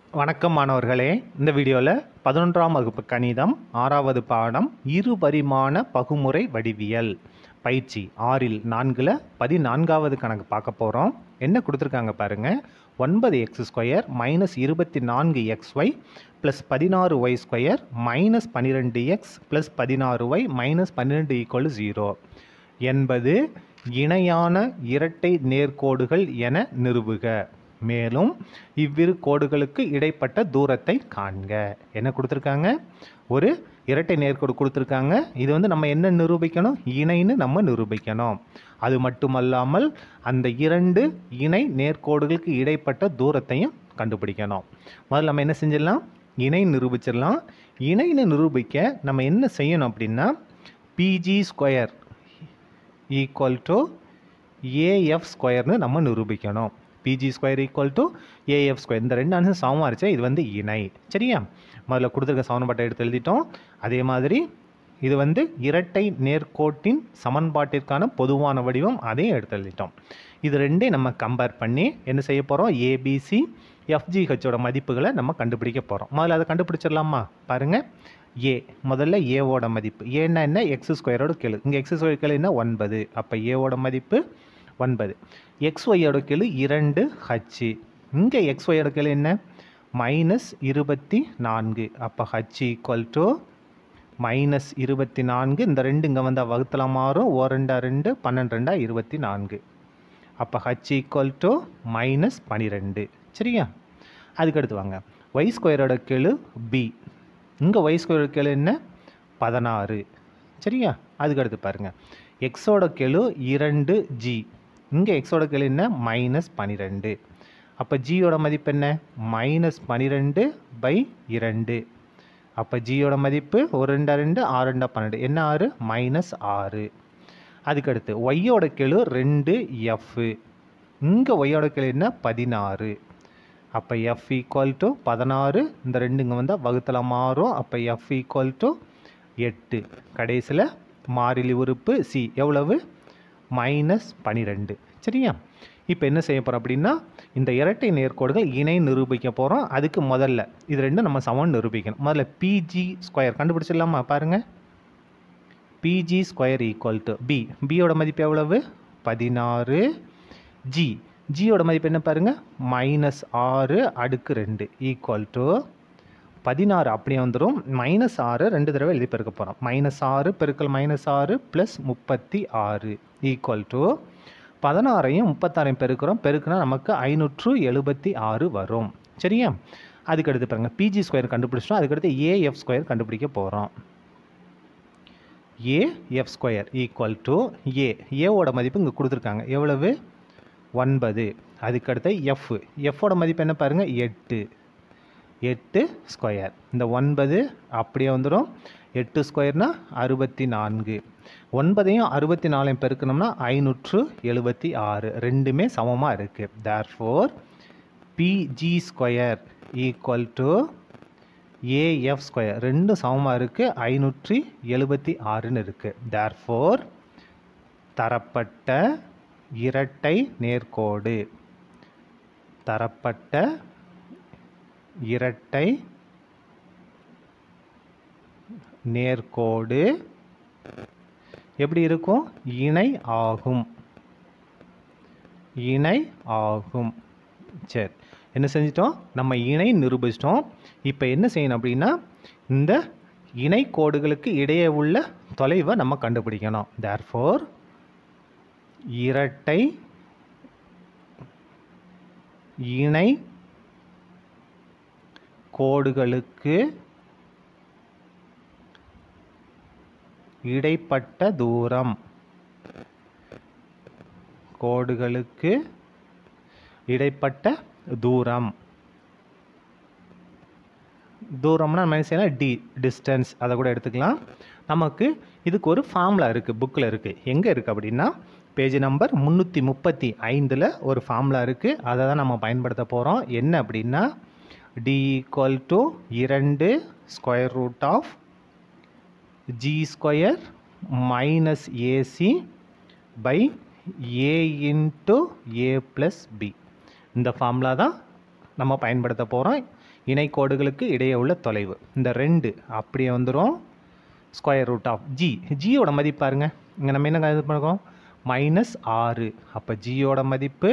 வணக்கம் மாணவர்களே இந்த வீடியோவில் பதினொன்றாம் வகுப்பு கணிதம் ஆறாவது பாடம் இருபரிமாண பகுமுறை வடிவியல் பயிற்சி ஆறில் நான்கில் பதினான்காவது கணக்கு பார்க்க போகிறோம் என்ன கொடுத்துருக்காங்க பாருங்கள் ஒன்பது எக்ஸ் ஸ்கொயர் மைனஸ் இருபத்தி நான்கு எக்ஸ் ஒய் ப்ளஸ் பதினாறு ஒய் ஸ்கொயர் மைனஸ் பன்னிரெண்டு எக்ஸ் ப்ளஸ் பதினாறு ஒய் மைனஸ் பன்னிரெண்டு ஈக்குவல் ஜீரோ என்பது இணையான இரட்டை நேர்கோடுகள் என நிறுவுக மேலும் இவ்விரு கோடுகளுக்கு இடைப்பட்ட தூரத்தை காண்க என்ன கொடுத்துருக்காங்க ஒரு இரட்டை நேர்கோடு கொடுத்துருக்காங்க இது வந்து நம்ம என்ன நிரூபிக்கணும் இணைன்னு நம்ம நிரூபிக்கணும் அது மட்டுமல்லாமல் அந்த இரண்டு இணை நேர்கோடுகளுக்கு இடைப்பட்ட தூரத்தையும் கண்டுபிடிக்கணும் முதல்ல நம்ம என்ன செஞ்சிடலாம் இணை நிரூபிச்சிடலாம் இணைன்னு நிரூபிக்க நம்ம என்ன செய்யணும் அப்படின்னா PG square equal to AF ஸ்கொயர்னு நம்ம நிரூபிக்கணும் PG square equal to AF square இந்த ரெண்டு ஆன்சர் சமமாக இருந்துச்சு இது வந்து இணை சரியா முதல்ல கொடுத்துருக்க சமன்பாட்டை எடுத்து எழுதிட்டோம் அதே மாதிரி இது வந்து இரட்டை நேர்கோட்டின் சமன்பாட்டிற்கான பொதுவான வடிவம் அதையும் எடுத்து எழுதிட்டோம் இது ரெண்டையும் நம்ம கம்பேர் பண்ணி என்ன செய்ய போகிறோம் ஏபிசி எஃப்ஜிஹெச்சோட மதிப்புகளை நம்ம கண்டுபிடிக்க போகிறோம் முதல்ல அதை கண்டுபிடிச்சிடலாமா பாருங்கள் ஏ முதல்ல ஏவோட மதிப்பு ஏன்னா என்ன எக்ஸ் ஸ்கொயரோட கெழு இங்கே எக்ஸ் ஸ்கொயர் கெழு என்ன ஒன்பது அப்போ ஏவோட மதிப்பு ஒன்பது எக்ஸ் ஒய்யோட கெழு இரண்டு ஹச்சு இங்கே எக்ஸ் ஒய்யோட கெழு என்ன மைனஸ் இருபத்தி நான்கு அப்போ ஹச் ஈக்குவல் டு மைனஸ் இருபத்தி நான்கு இந்த ரெண்டு இங்கே வந்தால் வகுத்தில் மாறும் ஓ ரெண்டா ரெண்டு பன்னெண்டு ரெண்டா இருபத்தி நான்கு அப்போ ஹச் ஈக்குவல் டு மைனஸ் பன்னிரெண்டு சரியா அதுக்கடுத்து வாங்க ஒய் ஸ்கொயரோட கெழு பி இங்கே ஒய் ஸ்கொயர் கெழு என்ன பதினாறு சரியா அதுக்கடுத்து பாருங்கள் எக்ஸோட கெழு இரண்டு ஜி இங்கே எக்ஸோட கெழு என்ன மைனஸ் பன்னிரெண்டு அப்போ ஜியோட மதிப்பு என்ன மைனஸ் பன்னிரெண்டு பை இரண்டு அப்போ ஜியோட மதிப்பு ஒரு ரெண்டா ரெண்டு ஆறு ரெண்டா பன்னெண்டு என்ன ஆறு மைனஸ் ஆறு அதுக்கடுத்து ஒய்யோட கெழு ரெண்டு எஃப் இங்கே ஒய்யோட கெழு என்ன பதினாறு அப்போ எஃப் ஈக்குவல் டு பதினாறு இந்த ரெண்டு இங்கே வந்தால் வகுத்தில் மாறும் அப்போ எஃப் ஈக்குவல் டு எட்டு கடைசியில் மாறிலி உறுப்பு சி எவ்வளவு மைனஸ் பன்னிரெண்டு சரியா இப்போ என்ன செய்ய போகிறோம் அப்படின்னா இந்த இரட்டை நேர்கோடுகள் இணை நிரூபிக்க போகிறோம் அதுக்கு முதல்ல இது ரெண்டும் நம்ம சமம் நிரூபிக்கணும் முதல்ல பிஜி ஸ்கொயர் கண்டுபிடிச்சிடலாமா பாருங்கள் PG square equal to P பியோட மதிப்பு எவ்வளவு பதினாறு ஜி ஜியோட மதிப்பு என்ன பாருங்கள் மைனஸ் ஆறு அடுக்கு ரெண்டு ஈக்குவல் டு பதினாறு அப்படியே வந்துடும் மைனஸ் ஆறு ரெண்டு தடவை எழுதி பெருக்க போகிறோம் மைனஸ் ஆறு பெருக்கல் மைனஸ் ஆறு ப்ளஸ் முப்பத்தி ஆறு ஈக்குவல் டு பதினாறையும் முப்பத்தாறையும் பெருக்கிறோம் பெருக்குனா நமக்கு ஐநூற்று எழுபத்தி ஆறு வரும் சரியா அதுக்கடுத்து பாருங்கள் பிஜி ஸ்கொயர் கண்டுபிடிச்சிட்டோம் அதுக்கடுத்து ஏஎஃப் ஸ்கொயர் கண்டுபிடிக்க போகிறோம் A F square equal to A ஏவோட மதிப்பு இங்கே கொடுத்துருக்காங்க எவ்வளவு ஒன்பது அதுக்கடுத்து எஃப் எஃப்போட மதிப்பு என்ன பாருங்கள் எட்டு எட்டு ஸ்கொயர் இந்த ஒன்பது அப்படியே வந்துடும் எட்டு ஸ்கொயர்னால் அறுபத்தி நான்கு ஒன்பதையும் அறுபத்தி நாலையும் பெருக்கணும்னா ஐநூற்று எழுபத்தி ஆறு ரெண்டுமே சமமாக இருக்குது therefore PG square equal to AF square ரெண்டும் சமமாக இருக்குது ஐநூற்றி எழுபத்தி ஆறுன்னு இருக்குது தேர் ஃபோர் தரப்பட்ட இரட்டை நேர்கோடு தரப்பட்ட இரட்டை நேர்கோடு எப்படி இருக்கும் இணை ஆகும் இணை ஆகும் சரி என்ன செஞ்சிட்டோம் நம்ம இணை நிரூபிச்சிட்டோம் இப்போ என்ன செய்யணும் அப்படின்னா இந்த இணை கோடுகளுக்கு இடையே உள்ள தொலைவை நம்ம கண்டுபிடிக்கணும் தேர்ஃபோர் இரட்டை இணை கோடுகளுக்கு இடைப்பட்ட தூரம் கோடுகளுக்கு இடைப்பட்ட தூரம் தூரம்னா நம்ம என்ன செய்யலாம் டி டிஸ்டன்ஸ் அதை கூட எடுத்துக்கலாம் நமக்கு இதுக்கு ஒரு ஃபார்முலா இருக்குது புக்கில் இருக்குது எங்கே இருக்குது அப்படின்னா பேஜ் நம்பர் முந்நூற்றி முப்பத்தி ஐந்தில் ஒரு ஃபார்முலா இருக்குது அதை தான் நம்ம பயன்படுத்த போகிறோம் என்ன அப்படின்னா டி ஈக்குவல் டு இரண்டு square root of G square minus AC by A into A plus B இந்த ஃபார்முலா தான் நம்ம பயன்படுத்த போகிறோம் இணைக்கோடுகளுக்கு இடையே உள்ள தொலைவு இந்த ரெண்டு அப்படியே வந்துடும் ஸ்கொயர் ரூட் ஆஃப் ஜி ஜியோட மதிப்பு பாருங்க இங்கே நம்ம என்ன இது பண்ணுறோம் மைனஸ் ஆறு அப்போ ஜியோட மதிப்பு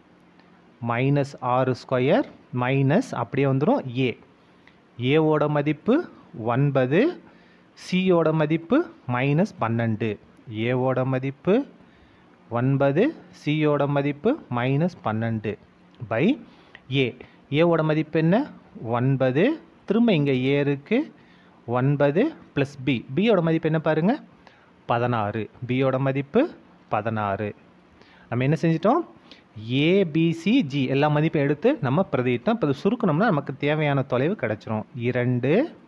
மைனஸ் ஆறு ஸ்கொயர் மைனஸ் அப்படியே வந்துடும் ஏ ஏவோட மதிப்பு ஒன்பது சியோட மதிப்பு மைனஸ் பன்னெண்டு ஏவோட மதிப்பு ஒன்பது சியோட மதிப்பு மைனஸ் பன்னெண்டு பை ஏ ஏவோட மதிப்பு என்ன ஒன்பது திரும்ப இங்கே ஏ இருக்கு ஒன்பது ப்ளஸ் பி பியோட மதிப்பு என்ன பாருங்கள் பதினாறு பியோட மதிப்பு பதினாறு நம்ம என்ன செஞ்சிட்டோம் ஏபிசிஜி எல்லா மதிப்பையும் எடுத்து நம்ம பிரதியிட்டோம் இப்போ இது சுருக்கணும்னா நமக்கு தேவையான தொலைவு கிடச்சிரும் இரண்டு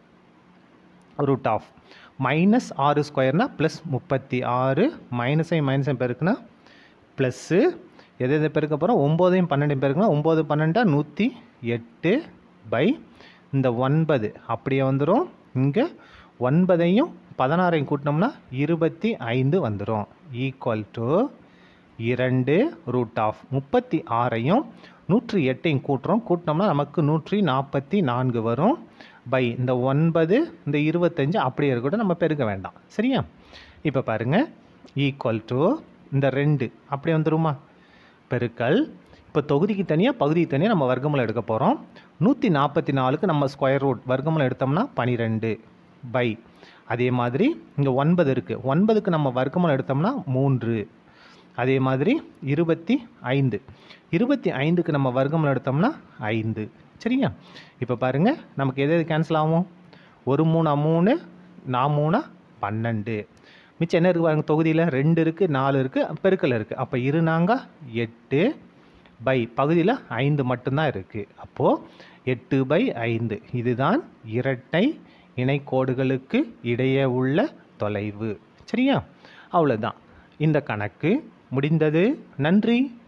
ரூட் ஆஃப் மைனஸ் ஆறு ஸ்கொயர்னா ப்ளஸ் முப்பத்தி ஆறு மைனஸை மைனஸையும் பெருக்குனா ப்ளஸ்ஸு எது எதை பெருக்க போகிறோம் ஒம்போதையும் பன்னெண்டையும் பெருக்குனா ஒம்பது பன்னெண்டா நூற்றி எட்டு பை இந்த ஒன்பது அப்படியே வந்துடும் இங்கே ஒன்பதையும் பதினாறையும் கூட்டினோம்னா இருபத்தி ஐந்து வந்துடும் ஈக்குவல் டு இரண்டு ரூட் ஆஃப் முப்பத்தி ஆறையும் நூற்றி எட்டையும் கூட்டுறோம் கூட்டினோம்னா நமக்கு நூற்றி நாற்பத்தி நான்கு வரும் பை இந்த ஒன்பது இந்த இருபத்தஞ்சு அப்படியே இருக்கட்டும் நம்ம பெருக்க வேண்டாம் சரியா இப்போ பாருங்கள் ஈக்குவல் டு இந்த ரெண்டு அப்படியே வந்துருமா பெருக்கல் இப்போ தொகுதிக்கு தனியாக பகுதிக்கு தனியாக நம்ம வர்க்கமூலம் எடுக்க போகிறோம் நூற்றி நாற்பத்தி நாலுக்கு நம்ம ஸ்கொயர் ரூட் வர்க்கமூலம் எடுத்தோம்னா பனிரெண்டு பை அதே மாதிரி இங்கே ஒன்பது இருக்குது ஒன்பதுக்கு நம்ம வர்க்கமூலம் எடுத்தோம்னா மூன்று அதே மாதிரி இருபத்தி ஐந்து இருபத்தி ஐந்துக்கு நம்ம வர்க்கமூலம் எடுத்தோம்னா ஐந்து சரியா இப்போ பாருங்கள் நமக்கு எது எது கேன்சல் ஆகும் ஒரு மூணா மூணு நான் மூணா பன்னெண்டு மிச்சம் என்ன இருக்குது பாருங்க தொகுதியில் ரெண்டு இருக்குது நாலு இருக்குது பெருக்கல் இருக்குது அப்போ இரு நாங்க எட்டு பை பகுதியில் ஐந்து மட்டும்தான் இருக்குது அப்போது எட்டு பை ஐந்து இதுதான் இரட்டை இணைக்கோடுகளுக்கு இடையே உள்ள தொலைவு சரியா அவ்வளோதான் இந்த கணக்கு முடிந்தது நன்றி